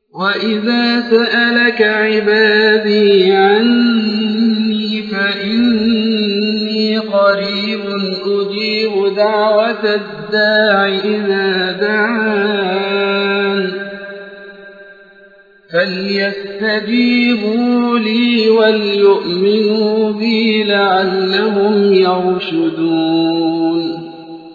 وإذا سألك عبادي عني فإني قريب أجيب دعوة الداع إذا دعان فليستجيبوا لي وليؤمنوا بي لعلهم يرشدون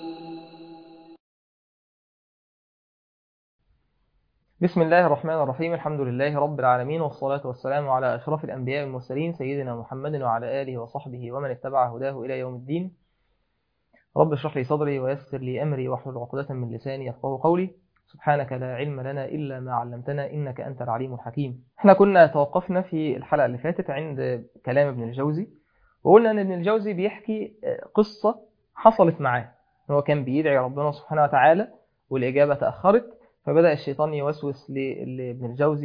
بسم الله الرحمن الرحيم الحمد لله رب العالمين والصلاة والسلام على أشرف الأنبياء والمرسلين سيدنا محمد وعلى آله وصحبه ومن اتبع هداه إلى يوم الدين رب اشرح لي صدري ويسر لي أمري واحلل عقدة من لساني يفقهوا قولي سبحانك لا علم لنا إلا ما علمتنا إنك أنت العليم الحكيم احنا كنا توقفنا في الحلقة اللي فاتت عند كلام ابن الجوزي وقلنا أن ابن الجوزي بيحكي قصة حصلت معاه هو كان بيدعي ربنا سبحانه وتعالى والإجابة تأخرت فبدأ الشيطان يوسوس لابن الجوزي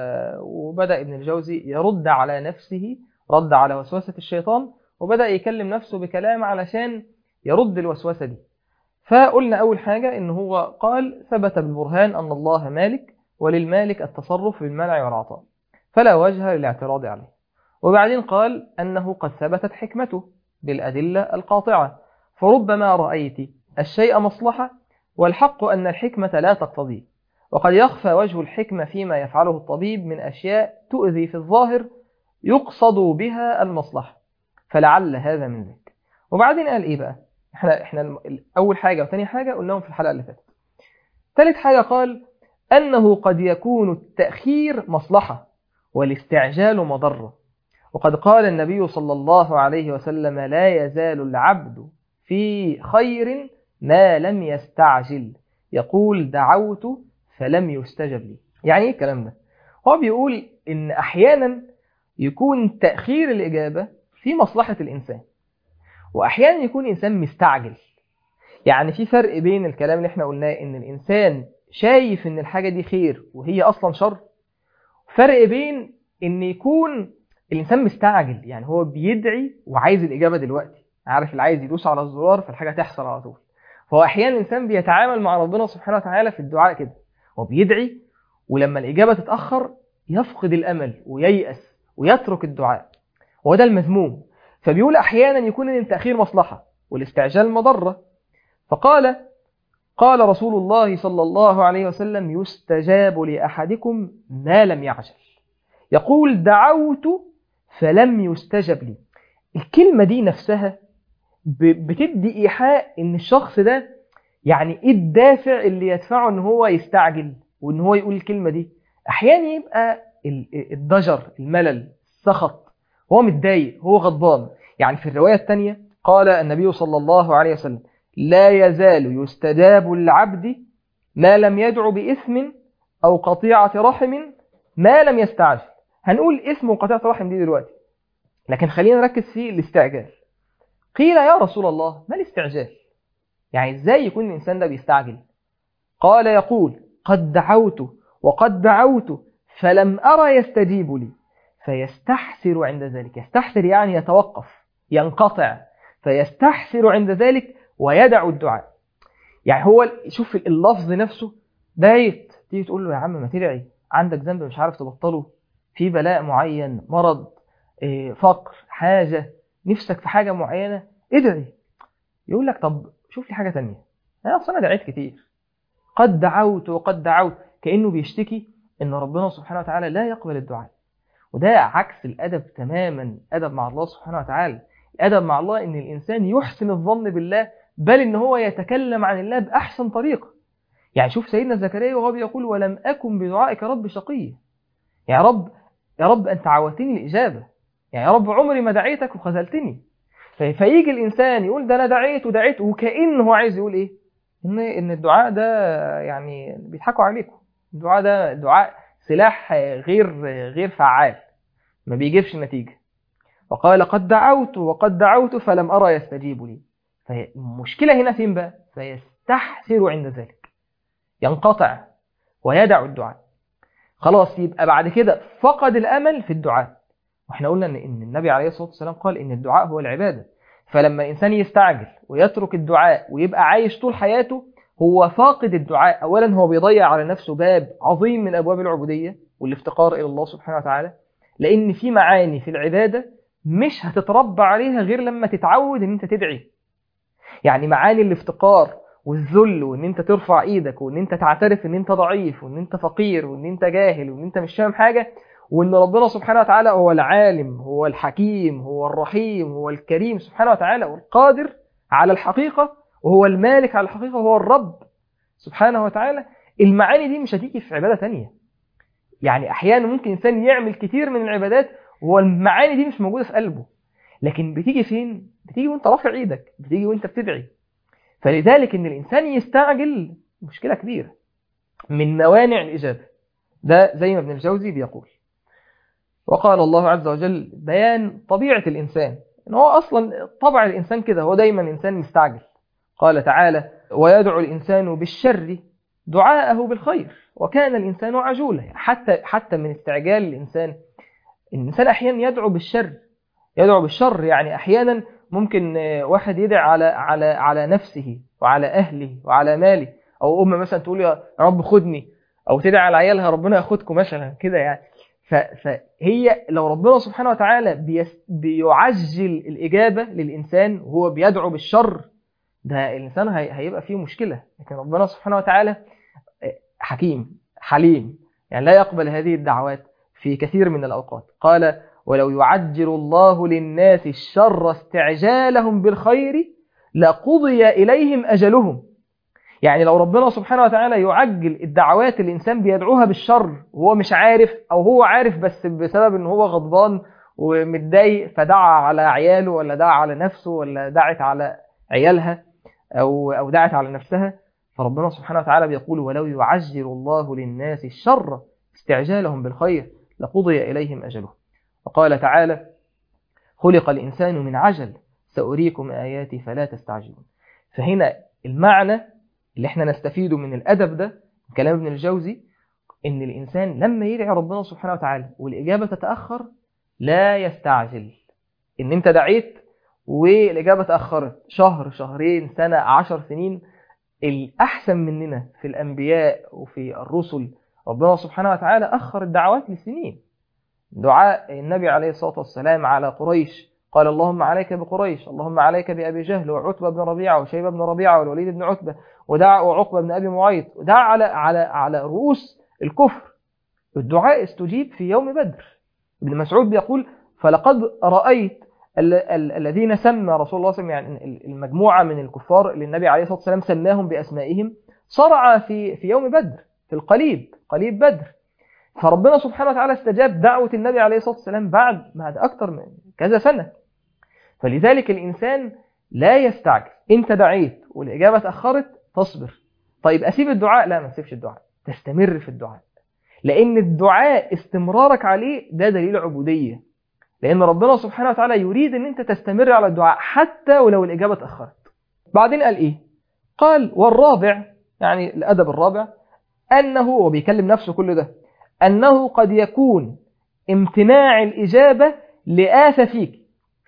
وبدأ ابن الجوزي يرد على نفسه رد على وسوسة الشيطان وبدأ يكلم نفسه بكلام علشان يرد الوسوسة دي فقلنا أول حاجة إن هو قال ثبت بالبرهان أن الله مالك وللمالك التصرف بالمنع والعطاء فلا وجه للاعتراض عليه وبعدين قال أنه قد ثبتت حكمته بالأدلة القاطعة فربما رأيت الشيء مصلحة والحق أن الحكمة لا تقتضي وقد يخفى وجه الحكمة فيما يفعله الطبيب من أشياء تؤذي في الظاهر يقصد بها المصلحة فلعل هذا من ذلك وبعدين قال إيه بقى احنا احنا اول حاجه وثاني حاجه قلناهم في الحلقه اللي فاتت ثالث حاجه قال انه قد يكون التاخير مصلحه والاستعجال مضره وقد قال النبي صلى الله عليه وسلم لا يزال العبد في خير ما لم يستعجل يقول دعوت فلم يستجب لي يعني ايه الكلام ده هو بيقول ان احيانا يكون تاخير الاجابه في مصلحه الانسان واحيانا يكون انسان مستعجل يعني في فرق بين الكلام اللي احنا قلناه ان الانسان شايف ان الحاجه دي خير وهي اصلا شر فرق بين ان يكون الانسان مستعجل يعني هو بيدعي وعايز الاجابه دلوقتي عارف اللي عايز يدوس على الزرار فالحاجه تحصل على طول فهو احيانا الانسان بيتعامل مع ربنا سبحانه وتعالى في الدعاء كده هو بيدعي ولما الاجابه تتاخر يفقد الامل وييأس ويترك الدعاء وده المذموم فبيقول أحيانا يكون التأخير مصلحة والاستعجال مضرة فقال قال رسول الله صلى الله عليه وسلم يستجاب لأحدكم ما لم يعجل يقول دعوت فلم يستجب لي الكلمة دي نفسها بتدي إيحاء إن الشخص ده يعني إيه الدافع اللي يدفعه إن هو يستعجل وإن هو يقول الكلمة دي أحيانا يبقى الضجر الملل السخط هو متضايق هو غضبان يعني في الرواية الثانية قال النبي صلى الله عليه وسلم لا يزال يستجاب العبد ما لم يدعو بإثم أو قطيعة رحم ما لم يستعجل هنقول اسم وقطيعة رحم دي دلوقتي لكن خلينا نركز في الاستعجال قيل يا رسول الله ما الاستعجال يعني ازاي يكون الإنسان ده بيستعجل قال يقول قد دعوت وقد دعوت فلم أرى يستجيب لي فيستحسر عند ذلك يستحسر يعني يتوقف ينقطع فيستحسر عند ذلك ويدع الدعاء يعني هو شوف اللفظ نفسه دايت تيجي تقول له يا عم ما تدعي عندك ذنب مش عارف تبطله في بلاء معين مرض فقر حاجة نفسك في حاجة معينة ادعي يقول لك طب شوف لي حاجة تانية أنا أصلا دعيت كتير قد دعوت وقد دعوت كأنه بيشتكي إن ربنا سبحانه وتعالى لا يقبل الدعاء وده عكس الأدب تماما أدب مع الله سبحانه وتعالى الأدب مع الله إن الإنسان يحسن الظن بالله بل إن هو يتكلم عن الله بأحسن طريقة يعني شوف سيدنا زكريا وهو بيقول ولم أكن بدعائك رب شقي يا رب يا رب أنت عودتني الإجابة يعني يا رب عمري ما دعيتك وخذلتني فيجي الإنسان يقول ده أنا دعيت ودعيت وكأنه هو عايز يقول إيه إن إن الدعاء ده يعني بيضحكوا عليكم الدعاء ده دعاء سلاح غير غير فعال ما بيجيبش نتيجة وقال قد دعوت وقد دعوت فلم أرى يستجيب لي فالمشكلة هنا فين بقى فيستحسر عند ذلك ينقطع ويدع الدعاء خلاص يبقى بعد كده فقد الأمل في الدعاء واحنا قلنا ان إن النبي عليه الصلاة والسلام قال ان الدعاء هو العبادة فلما الإنسان يستعجل ويترك الدعاء ويبقى عايش طول حياته هو فاقد الدعاء أولا هو بيضيع على نفسه باب عظيم من أبواب العبودية والافتقار إلى الله سبحانه وتعالى لأن في معاني في العبادة مش هتتربى عليها غير لما تتعود ان انت تدعي يعني معاني الافتقار والذل وان انت ترفع ايدك وان انت تعترف ان انت ضعيف وان انت فقير وان انت جاهل وان انت مش فاهم حاجة وان ربنا سبحانه وتعالى هو العالم هو الحكيم هو الرحيم هو الكريم سبحانه وتعالى والقادر على الحقيقة وهو المالك على الحقيقة وهو الرب سبحانه وتعالى المعاني دي مش هتيجي في عبادة تانية يعني احيانا ممكن انسان يعمل كتير من العبادات وهو المعاني دي مش موجودة في قلبه لكن بتيجي فين؟ بتيجي وانت رافع ايدك بتيجي وانت بتدعي فلذلك ان الانسان يستعجل مشكلة كبيرة من موانع الإجابة ده زي ما ابن الجوزي بيقول وقال الله عز وجل بيان طبيعة الإنسان إن هو أصلا طبع الإنسان كده هو دايما إنسان مستعجل قال تعالى ويدعو الإنسان بالشر دعاءه بالخير وكان الإنسان عجولا حتى حتى من استعجال الإنسان الإنسان أحيانا يدعو بالشر يدعو بالشر يعني أحيانا ممكن واحد يدعي على على على نفسه وعلى أهله وعلى ماله أو أم مثلا تقول يا رب خدني أو تدعي على عيالها ربنا ياخدكم مثلا كده يعني فهي لو ربنا سبحانه وتعالى بيس بيعجل الإجابة للإنسان وهو بيدعو بالشر ده الإنسان هيبقى فيه مشكلة لكن ربنا سبحانه وتعالى حكيم حليم يعني لا يقبل هذه الدعوات في كثير من الأوقات قال ولو يعجل الله للناس الشر استعجالهم بالخير لقضي إليهم أجلهم يعني لو ربنا سبحانه وتعالى يعجل الدعوات اللي الإنسان بيدعوها بالشر وهو مش عارف أو هو عارف بس بسبب أنه هو غضبان ومتضايق فدعا على عياله ولا دعا على نفسه ولا دعت على عيالها أو, أو دعت على نفسها فربنا سبحانه وتعالى بيقول ولو يعجل الله للناس الشر استعجالهم بالخير لقضي إليهم أجلهم وقال تعالى خلق الإنسان من عجل سأريكم آياتي فلا تستعجلون فهنا المعنى اللي احنا نستفيده من الأدب ده كلام ابن الجوزي إن الإنسان لما يدعي ربنا سبحانه وتعالى والإجابة تتأخر لا يستعجل إن أنت دعيت والإجابة تأخرت شهر شهرين سنة عشر سنين الأحسن مننا في الأنبياء وفي الرسل ربنا سبحانه وتعالى أخر الدعوات لسنين دعاء النبي عليه الصلاة والسلام على قريش قال اللهم عليك بقريش اللهم عليك بأبي جهل وعتبة بن ربيعة وشيبة بن ربيعة والوليد بن عتبة ودعا وعقبة بن أبي معيط ودعا على على على رؤوس الكفر الدعاء استجيب في يوم بدر ابن مسعود بيقول فلقد رأيت ال ال الذين سمى رسول الله صلى الله عليه وسلم يعني المجموعة من الكفار اللي النبي عليه الصلاة والسلام سماهم بأسمائهم صرع في في يوم بدر في القليب قليب بدر فربنا سبحانه وتعالى استجاب دعوة النبي عليه الصلاة والسلام بعد بعد أكثر من كذا سنة فلذلك الإنسان لا يستعجل أنت دعيت والإجابة تأخرت تصبر طيب أسيب الدعاء لا ما تسيبش الدعاء تستمر في الدعاء لأن الدعاء استمرارك عليه ده دليل عبودية لأن ربنا سبحانه وتعالى يريد أن أنت تستمر على الدعاء حتى ولو الإجابة تأخرت بعدين قال إيه قال والرابع يعني الأدب الرابع أنه وبيكلم نفسه كل ده أنه قد يكون امتناع الإجابة لآث فيك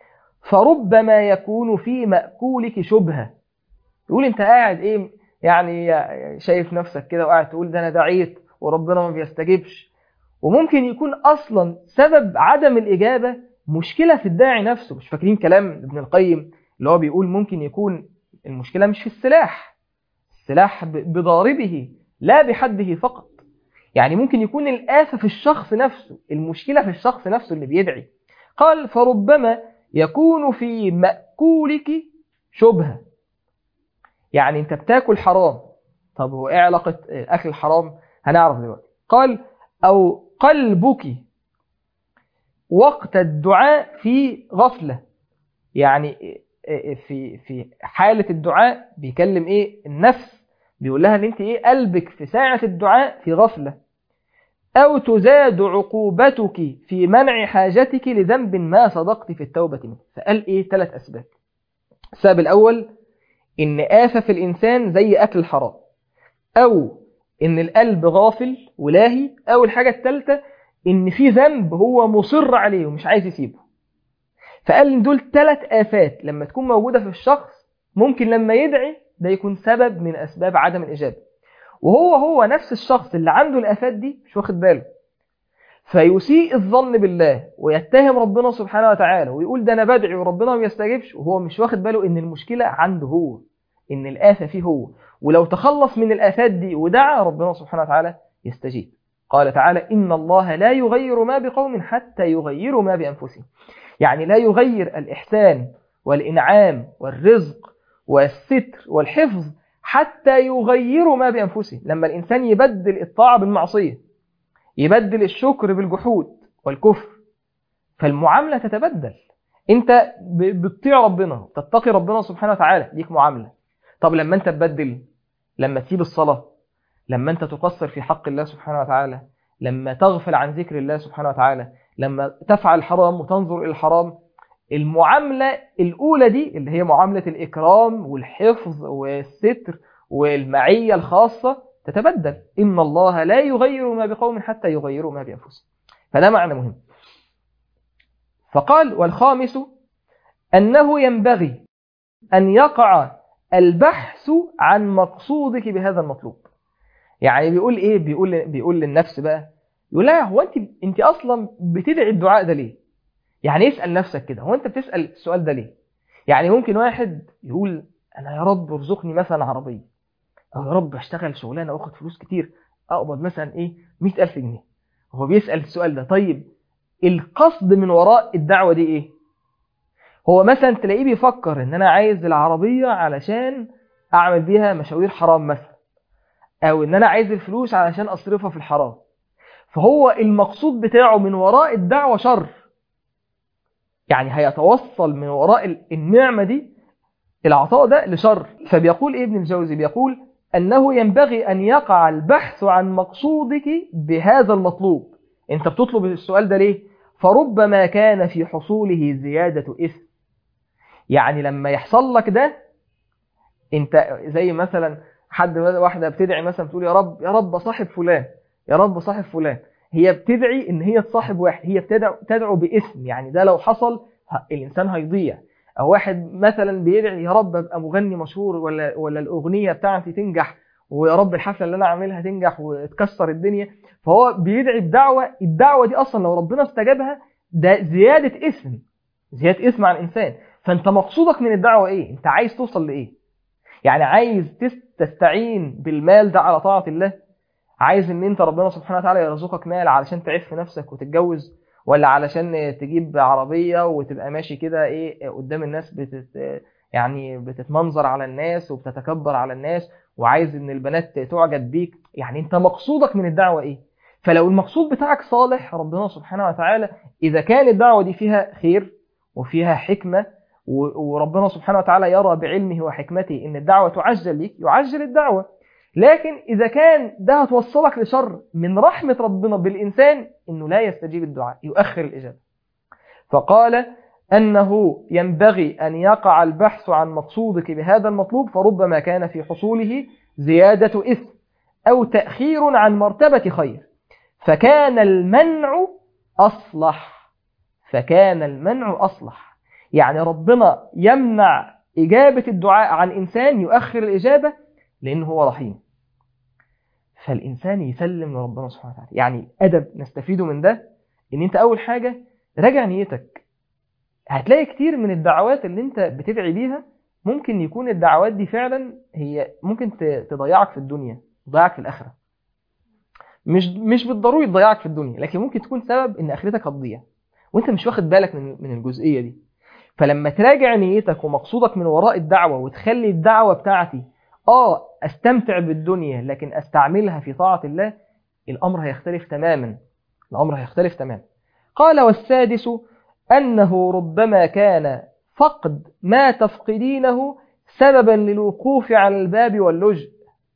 فربما يكون في مأكولك شبهة يقول أنت قاعد إيه يعني شايف نفسك كده وقاعد تقول ده أنا دعيت وربنا ما بيستجيبش وممكن يكون أصلا سبب عدم الإجابة مشكلة في الداعي نفسه مش فاكرين كلام ابن القيم اللي هو بيقول ممكن يكون المشكلة مش في السلاح السلاح بضاربه لا بحده فقط يعني ممكن يكون الآفة في الشخص نفسه المشكلة في الشخص نفسه اللي بيدعي قال فربما يكون في مأكولك شبهة يعني انت بتاكل حرام طب هو ايه علاقة الاكل الحرام هنعرف دلوقتي قال او قلبك وقت الدعاء في غفلة يعني في في حالة الدعاء بيكلم ايه النفس بيقول لها ان انت ايه قلبك في ساعة الدعاء في غفلة او تزاد عقوبتك في منع حاجتك لذنب ما صدقت في التوبة منه فقال ايه ثلاث اسباب السبب الاول ان آفة في الانسان زي اكل الحرام او ان القلب غافل ولاهي او الحاجة الثالثة ان في ذنب هو مصر عليه ومش عايز يسيبه فقال ان دول ثلاث آفات لما تكون موجودة في الشخص ممكن لما يدعي ده يكون سبب من أسباب عدم الإجابة وهو هو نفس الشخص اللي عنده الآفات دي مش واخد باله فيسيء الظن بالله ويتهم ربنا سبحانه وتعالى ويقول ده أنا بدعي وربنا ما بيستجيبش وهو مش واخد باله إن المشكلة عنده هو إن الآفة فيه هو ولو تخلص من الآفات دي ودعا ربنا سبحانه وتعالى يستجيب قال تعالى إن الله لا يغير ما بقوم حتى يغيروا ما بأنفسهم يعني لا يغير الإحسان والإنعام والرزق والستر والحفظ حتى يغيروا ما بأنفسهم لما الإنسان يبدل الطاعة بالمعصية يبدل الشكر بالجحود والكفر فالمعاملة تتبدل انت بتطيع ربنا تتقي ربنا سبحانه وتعالى ليك معاملة طب لما انت تبدل لما تسيب الصلاة لما انت تقصر في حق الله سبحانه وتعالى لما تغفل عن ذكر الله سبحانه وتعالى لما تفعل الحرام وتنظر إلى الحرام المعاملة الأولى دي اللي هي معاملة الإكرام والحفظ والستر والمعية الخاصة تتبدل إن الله لا يغير ما بقوم حتى يغيروا ما بأنفسهم فده معنى مهم فقال والخامس أنه ينبغي أن يقع البحث عن مقصودك بهذا المطلوب يعني بيقول إيه بيقول, بيقول للنفس بقى يقول لها هو أنت, أنت أصلا بتدعي الدعاء ده ليه يعني اسأل نفسك كده هو أنت بتسأل السؤال ده ليه يعني ممكن واحد يقول أنا يا رب ارزقني مثلا عربية أو يا رب اشتغل شغلانة واخد فلوس كتير أقبض مثلا إيه 100000 جنيه هو بيسأل السؤال ده طيب القصد من وراء الدعوة دي إيه هو مثلا تلاقيه بيفكر إن أنا عايز العربية علشان أعمل بيها مشاوير حرام مثلا أو إن أنا عايز الفلوس علشان أصرفها في الحرام فهو المقصود بتاعه من وراء الدعوة شر يعني هيتوصل من وراء النعمة دي العطاء ده لشر فبيقول إيه ابن الجوزي بيقول أنه ينبغي أن يقع البحث عن مقصودك بهذا المطلوب أنت بتطلب السؤال ده ليه فربما كان في حصوله زيادة إثم يعني لما يحصل لك ده أنت زي مثلا حد واحدة بتدعي مثلا بتقول يا رب يا رب صاحب فلان يا رب صاحب فلان هي بتدعي ان هي تصاحب واحد هي بتدعو تدعو باسم يعني ده لو حصل الانسان هيضيع او واحد مثلا بيدعي يا رب ابقى مغني مشهور ولا ولا الاغنيه بتاعتي تنجح ويا رب الحفله اللي انا اعملها تنجح وتكسر الدنيا فهو بيدعي بدعوه الدعوه دي اصلا لو ربنا استجابها ده زياده اسم زياده اسم على الانسان فانت مقصودك من الدعوه ايه انت عايز توصل لايه يعني عايز تستعين بالمال ده على طاعه الله عايز ان انت ربنا سبحانه وتعالى يرزقك مال علشان تعف نفسك وتتجوز ولا علشان تجيب عربية وتبقى ماشي كده ايه قدام الناس بتت يعني بتتمنظر على الناس وبتتكبر على الناس وعايز ان البنات تعجب بيك يعني انت مقصودك من الدعوة ايه فلو المقصود بتاعك صالح ربنا سبحانه وتعالى اذا كان الدعوة دي فيها خير وفيها حكمة وربنا سبحانه وتعالى يرى بعلمه وحكمته ان الدعوة تعجل ليك يعجل الدعوة لكن إذا كان ده هتوصلك لشر من رحمة ربنا بالإنسان إنه لا يستجيب الدعاء يؤخر الإجابة فقال أنه ينبغي أن يقع البحث عن مقصودك بهذا المطلوب فربما كان في حصوله زيادة إثم أو تأخير عن مرتبة خير فكان المنع أصلح فكان المنع أصلح يعني ربنا يمنع إجابة الدعاء عن إنسان يؤخر الإجابة لأنه هو رحيم فالإنسان يسلم لربنا سبحانه وتعالى يعني أدب نستفيده من ده إن أنت أول حاجة راجع نيتك هتلاقي كتير من الدعوات اللي أنت بتدعي بيها ممكن يكون الدعوات دي فعلا هي ممكن تضيعك في الدنيا تضيعك في الآخرة مش مش بالضروري تضيعك في الدنيا لكن ممكن تكون سبب ان اخرتك هتضيع وانت مش واخد بالك من من الجزئيه دي فلما تراجع نيتك ومقصودك من وراء الدعوه وتخلي الدعوه بتاعتي اه استمتع بالدنيا لكن استعملها في طاعة الله الامر هيختلف تماما الامر هيختلف تماما قال والسادس انه ربما كان فقد ما تفقدينه سببا للوقوف على الباب واللجء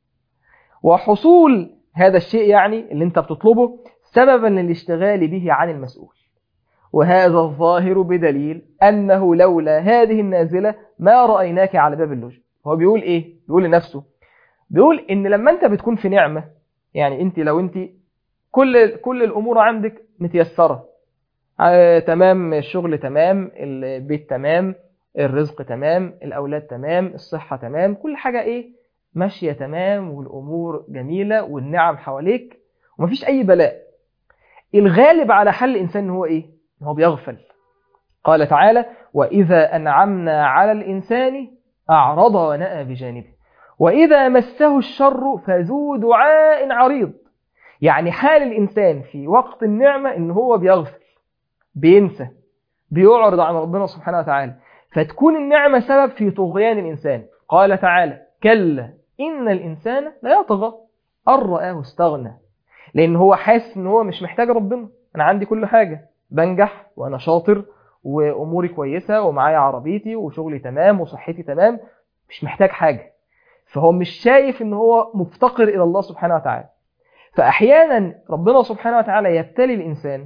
وحصول هذا الشيء يعني اللي انت بتطلبه سببا للاشتغال به عن المسؤول وهذا الظاهر بدليل أنه لولا هذه النازلة ما رأيناك على باب اللجء هو بيقول ايه بيقول لنفسه بيقول ان لما انت بتكون في نعمة يعني انت لو انت كل كل الامور عندك متيسرة آه تمام الشغل تمام البيت تمام الرزق تمام الأولاد تمام الصحة تمام كل حاجة إيه ماشية تمام والأمور جميلة والنعم حواليك ومفيش أي بلاء الغالب على حل الإنسان هو إيه هو بيغفل قال تعالى وإذا أنعمنا على الإنسان أعرض ونأى بجانبه وإذا مسه الشر فذو دعاء عريض يعني حال الإنسان في وقت النعمة إن هو بيغفل بينسى بيعرض عن ربنا سبحانه وتعالى فتكون النعمة سبب في طغيان الإنسان قال تعالى كلا إن الإنسان لا يطغى أن رآه استغنى لأن هو حاسس إن هو مش محتاج ربنا أنا عندي كل حاجة بنجح وأنا شاطر وأموري كويسة ومعايا عربيتي وشغلي تمام وصحتي تمام مش محتاج حاجة فهو مش شايف إن هو مفتقر إلى الله سبحانه وتعالى فأحيانا ربنا سبحانه وتعالى يبتلي الإنسان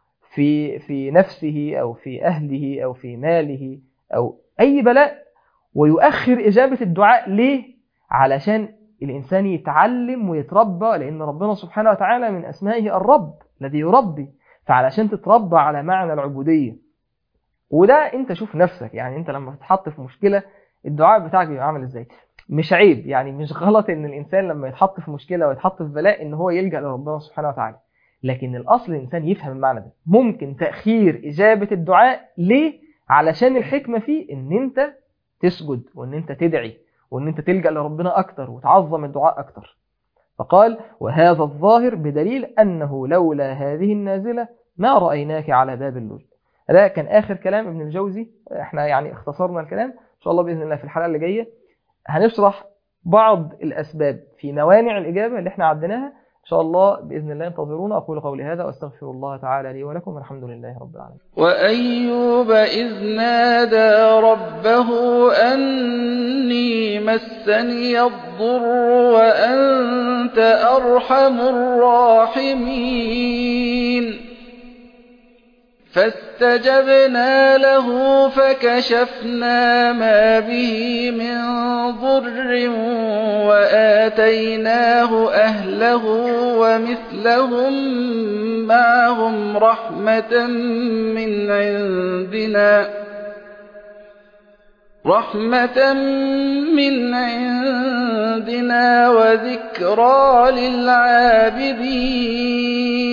في في نفسه أو في أهله أو في ماله أو أي بلاء ويؤخر إجابة الدعاء ليه؟ علشان الإنسان يتعلم ويتربى لأن ربنا سبحانه وتعالى من أسمائه الرب الذي يربي فعلشان تتربى على معنى العبودية وده أنت شوف نفسك يعني أنت لما تتحط في مشكلة الدعاء بتاعك بيبقى عامل إزاي مش عيب يعني مش غلط ان الانسان لما يتحط في مشكله ويتحط في بلاء ان هو يلجا لربنا سبحانه وتعالى لكن الاصل الانسان يفهم المعنى ده ممكن تاخير اجابه الدعاء ليه علشان الحكمه فيه ان انت تسجد وان انت تدعي وان انت تلجا لربنا اكتر وتعظم الدعاء اكتر فقال وهذا الظاهر بدليل انه لولا هذه النازله ما رايناك على باب اللجء ده كان اخر كلام ابن الجوزي احنا يعني اختصرنا الكلام ان شاء الله باذن الله في الحلقه اللي جايه هنشرح بعض الأسباب في موانع الإجابة اللي احنا عدناها إن شاء الله بإذن الله انتظرونا أقول قولي هذا وأستغفر الله تعالى لي ولكم والحمد لله رب العالمين وأيوب إذ نادى ربه أني مسني الضر وأنت أرحم الراحمين فاستجبنا له فكشفنا ما به من ضر وآتيناه أهله ومثلهم معهم رحمة من عندنا رحمة من عندنا وذكرى للعابدين